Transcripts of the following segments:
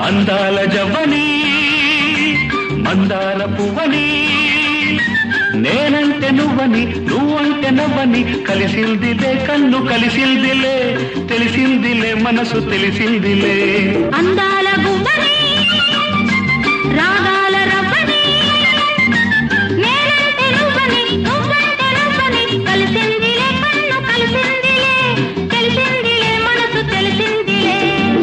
అందాల జవ్వని మందార పువ్వని నేనంటే నువ్వని నువ్వంటే నవ్వని కలిసిందిలే కన్ను కలిసిందిలే తెలిసిందిలే మనసు తెలిసిందిలే అందాల గువ్వని రాగాల రవ్వని నేనంటే నువ్వని నువ్వంటే నువ్వని కలిసిందిలే కన్ను కలిసిందిలే తెలిసిందిలే మనసు తెలిసిందిలే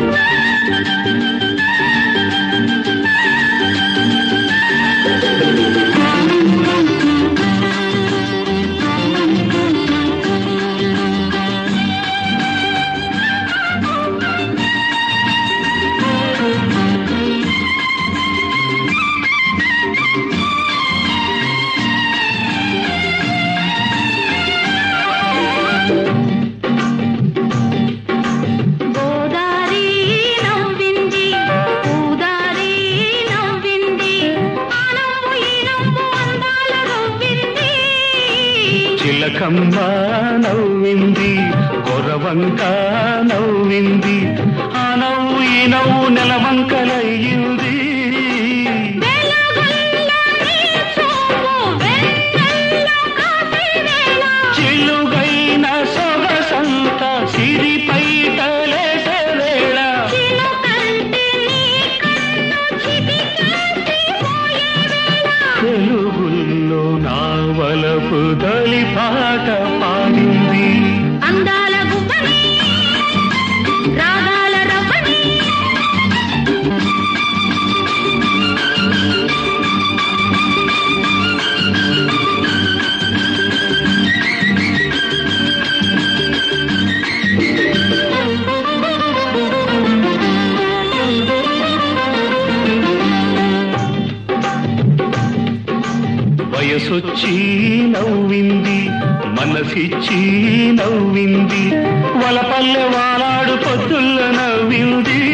గోదారి నవ్వింది పూదారి నవ్వింది ఆ నవ్వు ఈ నవ్వు అందాల నవ్వింది చిలకమ్మ నవ్వింది కొరవంక నవ్వింది ఆ నవ్వు ఈ నవ్వు నెలవంకలయ్యింది వెలుగుల్లో నీ చూపు వెన్నెల్లో కాసే వేళ చిలుగైన సొగసంత సిరిపైటలేసే వేళ చిలుకంటే నీ కన్ను చిటికేసి పోయే వేళ తెలుగుల్లో నా వలపు దలి పాట పాడింది అందాల గువ్వని రాగాల రవ్వని వయసొచ్చి నవ్వింది మనసిచ్చి నవ్వింది వలపల్లె వాలాడు పొద్దుల్ల నవ్వింది